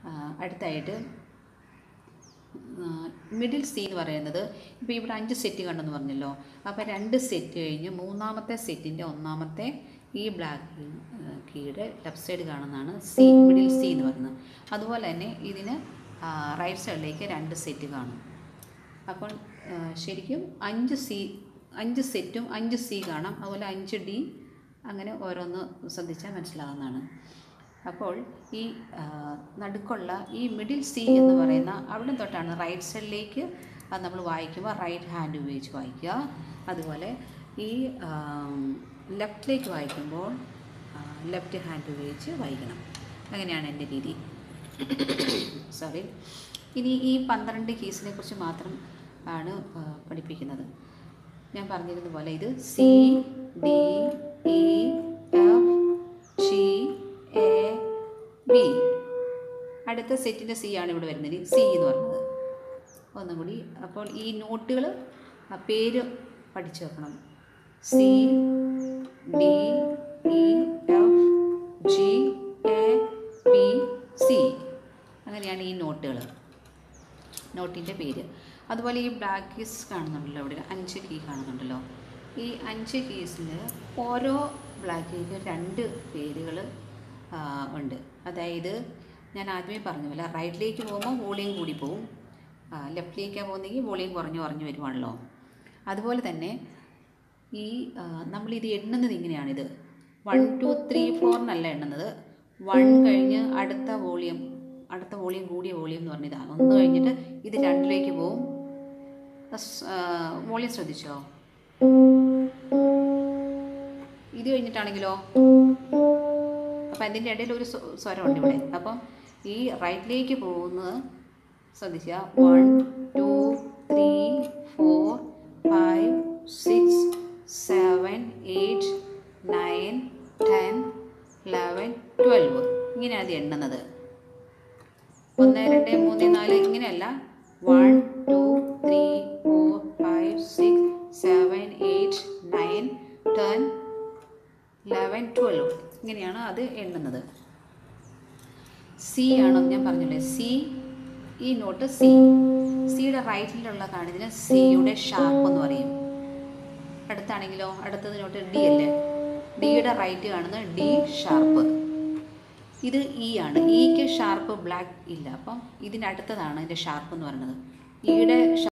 ആ, അടുത്തായിട്ട് middle C എന്ന് പറയുന്നത് ഇപ്പോൾ ഇവിടെ അഞ്ച് സെറ്റ് കണ്ടെന്ന് പറഞ്ഞല്ലോ അപ്പോൾ രണ്ട് സെറ്റ് കഴിഞ്ഞ് മൂന്നാമത്തെ സെറ്റിൻ്റെ ഒന്നാമത്തെ ഈ ബ്ലാക്ക് കീയുടെ ലെഫ്റ്റ് സൈഡ് കാണുന്നതാണ് സി മിഡിൽ സി എന്ന് പറയുന്നത് അതുപോലെ തന്നെ ഇതിന് റൈറ്റ് സൈഡിലേക്ക് രണ്ട് സെറ്റ് കാണും അപ്പോൾ ആ, ശരിക്കും അഞ്ച് സി അഞ്ച് സെറ്റും അഞ്ച് സി കാണാം അതുപോലെ അഞ്ച് ഡി അങ്ങനെ ഓരോന്ന് ശ്രദ്ധിച്ചാൽ മനസ്സിലാവുന്നതാണ് അപ്പോൾ ഈ ആ, നടുക്കുള്ള ഈ മിഡിൽ സി എന്ന് പറയുന്ന അവിടെ തൊട്ടാണ് റൈറ്റ് സൈഡിലേക്ക് അത് നമ്മൾ വായിക്കുമ്പോൾ റൈറ്റ് ഹാൻഡ് ഉപയോഗിച്ച് വായിക്കുക അതുപോലെ ഈ ലെഫ്റ്റിലേക്ക് വായിക്കുമ്പോൾ ലെഫ്റ്റ് ഹാൻഡ് ഉപയോഗിച്ച് വായിക്കണം അങ്ങനെയാണ് എൻ്റെ രീതി സോറി ഇനി ഈ പന്ത്രണ്ട് കീസിനെ കുറിച്ച് മാത്രം ആണ് ആ, പഠിപ്പിക്കുന്നത് ഞാൻ പറഞ്ഞിരുന്ന പോലെ ഇത് C D E F G A B അടുത്ത സെറ്റിൻ്റെ സി ആണ് ഇവിടെ വരുന്നത് സി എന്ന് പറയുന്നത് ഒന്നും കൂടി അപ്പോൾ ഈ നോട്ടുകൾ പേര് പഠിച്ചു വെക്കണം C D E F G A B C അങ്ങനെയാണ് ഈ നോട്ടുകൾ നോട്ടിൻ്റെ പേര് അതുപോലെ ഈ ബ്ലാക്ക് കീസ് കാണുന്നുണ്ടല്ലോ ഇവിടെ അഞ്ച് കീ കാണുന്നുണ്ടല്ലോ ഈ അഞ്ച് കീസിൽ ഓരോ ബ്ലാക്ക് കീക്ക് രണ്ട് പേരുകൾ ഉണ്ട് അതായത് ഞാൻ ആദ്യമേ പറഞ്ഞ പോലെ റൈറ്റിലേക്ക് പോകുമ്പോൾ വോളിയം കൂടി പോകും ലെഫ്റ്റിലേക്കാണ് പോകുന്നെങ്കിൽ വോളിയം കുറഞ്ഞു കുറഞ്ഞു വരുവാണല്ലോ അതുപോലെ തന്നെ ഈ ആ, നമ്മളിത് എണ്ണുന്നത് ഇങ്ങനെയാണിത് വൺ ടു ത്രീ ഫോർ എന്നല്ല എണ്ണുന്നത് വൺ കഴിഞ്ഞ് അടുത്ത വോളിയം അടുത്ത വോളിയം കൂടിയ വോളിയം എന്ന് പറഞ്ഞതാണ് ഒന്ന് കഴിഞ്ഞിട്ട് ഇത് രണ്ടിലേക്ക് പോവും വോളിയം ശ്രദ്ധിച്ചോ ഇത് കഴിഞ്ഞിട്ടാണെങ്കിലോ അപ്പം അതിൻ്റെ ഇടയിൽ ഒരു സ്വ- സ്വരമുണ്ട് ഇവിടെ അപ്പം ഈ റൈറ്റിലേക്ക് പോകുന്നത് ശ്രദ്ധിക്കുക one two three four five six seven eight nine ten eleven twelve ഇങ്ങനെയാണ് അത് എണ്ണുന്നത് ഒന്ന് രണ്ട് മൂന്ന് നാല് ഇങ്ങനെയല്ല one two three four five six seven eight nine ten eleven twelve ഇങ്ങനെയാണ് അത് എണ്ണുന്നത് സി ആണോ ഞാൻ പറഞ്ഞില്ലേ സി ഈ നോട്ട് സി സിയുടെ റൈറ്റിലുള്ള കാണുന്നതിന് സിയുടെ ഷാർപ്പ് എന്ന് പറയും അടുത്താണെങ്കിലോ അടുത്തത് നോട്ട് ഡി അല്ലേ ഡിയുടെ റൈറ്റ് കാണുന്നത് ഡി ഷാർപ്പ് ഇത് ഇ ആണ് ഇക്ക് ഷാർപ്പ് ബ്ലാക്ക് ഇല്ല അപ്പം ഇതിനടുത്തതാണ് ഇതിൻ്റെ ഷാർപ്പ് എന്ന് പറയുന്നത് ഇയുടെ